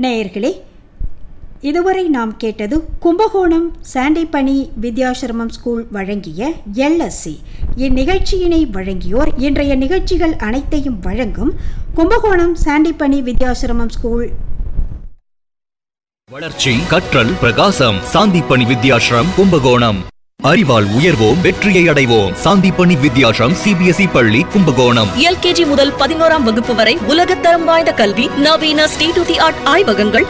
நேயர்களே இதுவரை நாம் கேட்டது கும்பகோணம் சாண்டிப்பனி வித்யாசிரமம் ஸ்கூல் வழங்கிய எல்எஸ்சி இந்நிகழ்ச்சியினை வழங்கியோர் இன்றைய நிகழ்ச்சிகள் அனைத்தையும் வழங்கும் கும்பகோணம் சாண்டிப்பனி வித்யாசிரமம் ஸ்கூல் வளர்ச்சி கற்றல் பிரகாசம் சாந்திப்பணி வித்யாஷ்ரம் கும்பகோணம் அறிவால் உயர்வோம் வெற்றியை அடைவோம் சாந்திப்பணி வித்யாஷ்ரம் சிபிஎஸ்இ பள்ளி கும்பகோணம் எல்கேஜி முதல் பதினோராம் வகுப்பு வரை உலகத்தரம் வாய்ந்த கல்வி நவீன ஸ்டேட் டு தி ஆர்ட் ஆய்வகங்கள்